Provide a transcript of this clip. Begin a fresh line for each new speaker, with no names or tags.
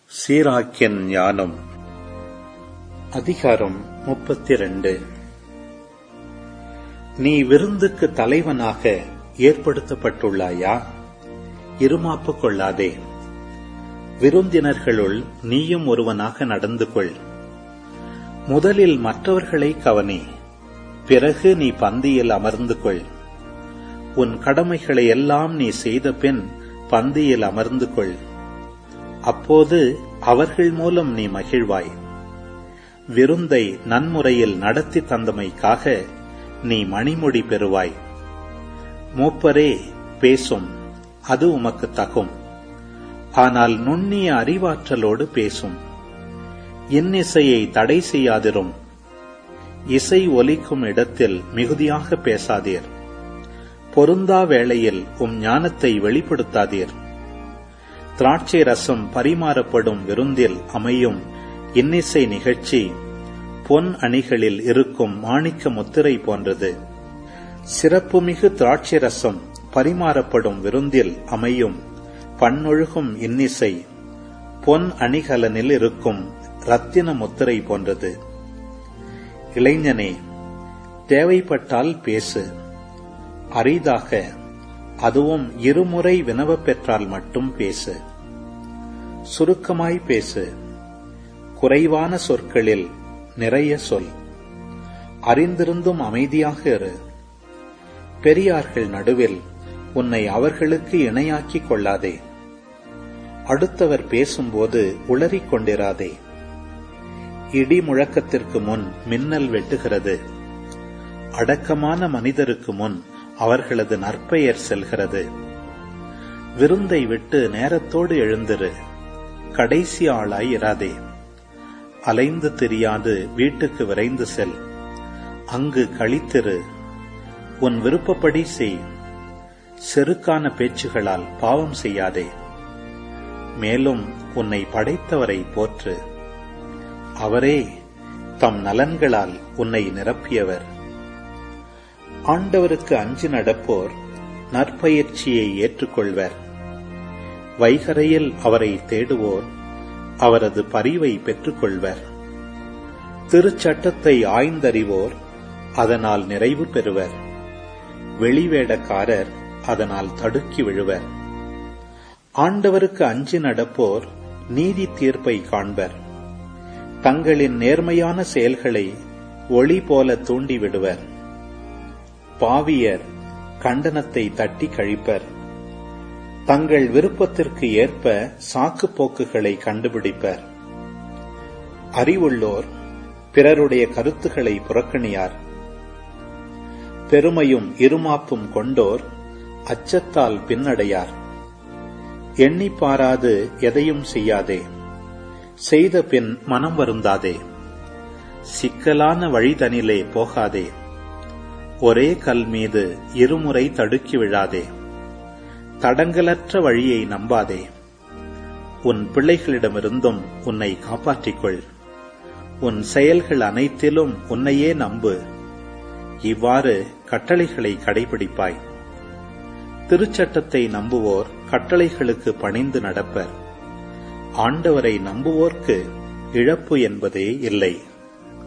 சீராக்கியன் ஞானம் அதிகாரம் முப்பத்தி ரெண்டு நீ விருந்துக்கு தலைவனாக ஏற்படுத்தப்பட்டுள்ளாயா இருமாப்பு கொள்ளாதே விருந்தினர்களுள் நீயும் ஒருவனாக நடந்து கொள் முதலில் மற்றவர்களை கவனி பிறகு நீ பந்தியில் அமர்ந்து கொள் உன் கடமைகளை எல்லாம் நீ செய்த பின் பந்தியில் அமர்ந்து கொள் அப்போது அவர்கள் மூலம் நீ மகிழ்வாய் விருந்தை நன்முறையில் நடத்தி தந்தமைக்காக நீ மணிமொழி பெறுவாய் மூப்பரே பேசும் அது உமக்கு தகும் ஆனால் நுண்ணிய அறிவாற்றலோடு பேசும் இன்னிசையை தடை செய்யாதிரும் இசை ஒலிக்கும் இடத்தில் மிகுதியாக பேசாதீர் பொருந்தா வேளையில் உம் ஞானத்தை வெளிப்படுத்தாதீர் திராட்சை ரசம் பரிமாறப்படும் விருந்தில் அமையும் இன்னிசை நிகழ்ச்சி பொன் அணிகளில் இருக்கும் மாணிக்க முத்திரை போன்றது சிறப்புமிகு திராட்சை ரசம் பரிமாறப்படும் விருந்தில் அமையும் பன்னொழுகும் இன்னிசை பொன் அணிகலனில் இருக்கும் ரத்தின முத்திரை போன்றது இளைஞனே தேவைப்பட்டால் பேசு அரிதாக அதுவும் இருமுறை வினவப் பெற்றால் மட்டும் பேசு சுருக்கமாய் பேசு குறைவான சொற்களில் நிறைய சொல் அறிந்திருந்தும் அமைதியாக இரு பெரியார்கள் நடுவில் உன்னை அவர்களுக்கு இணையாக்கிக் கொள்ளாதே அடுத்தவர் பேசும்போது உளறிக் கொண்டிராதே இடி முழக்கத்திற்கு முன் மின்னல் வெட்டுகிறது அடக்கமான மனிதருக்கு முன் அவர்களது நற்பெயர் செல்கிறது விருந்தை விட்டு நேரத்தோடு எழுந்திரு கடைசி ஆளாய் இராதே அலைந்து தெரியாது வீட்டுக்கு விரைந்து செல் அங்கு கழித்திரு உன் விருப்பப்படி செய் செருக்கான பேச்சுகளால் பாவம் செய்யாதே மேலும் உன்னை படைத்தவரை போற்று அவரே தம் நலன்களால் உன்னை நிரப்பியவர் ஆண்டவருக்கு அஞ்சு நடப்போர் நற்பயிற்சியை ஏற்றுக்கொள்வர் வைகரையில் அவரை தேடுவோர் அவரது பரிவை பெற்றுக்கொள்வர் திருச்சட்டத்தை ஆய்ந்தறிவோர் அதனால் நிறைவு பெறுவர் வெளிவேடக்காரர் அதனால் தடுக்கி விழுவர் ஆண்டவருக்கு அஞ்சு நடப்போர் நீதி தீர்ப்பை காண்பர் தங்களின் நேர்மையான செயல்களை ஒளி போல தூண்டிவிடுவர் பாவியர் கண்டனத்தை தட்டி கழிப்பர் தங்கள் விருப்பத்திற்கு ஏற்ப சாக்கு போக்குகளை கண்டுபிடிப்பர் அறிவுள்ளோர் பிறருடைய கருத்துக்களை புறக்கணியார் பெருமையும் இருமாப்பும் கொண்டோர் அச்சத்தால் பின்னடையார் எண்ணி பாராது எதையும் செய்யாதே செய்த பின் மனம் வருந்தாதே சிக்கலான வழிதனிலே போகாதே ஒரே கல் மீது இருமுறை தடுக்கி விழாதே தடங்கலற்ற வழியை நம்பாதே உன் பிள்ளைகளிடமிருந்தும் உன்னை காப்பாற்றிக்கொள் உன் செயல்கள் அனைத்திலும் உன்னையே நம்பு இவ்வாறு கட்டளைகளை கடைபிடிப்பாய் திருச்சட்டத்தை நம்புவோர் கட்டளைகளுக்கு பணிந்து நடப்பர் ஆண்டவரை நம்புவோர்க்கு இழப்பு என்பதே இல்லை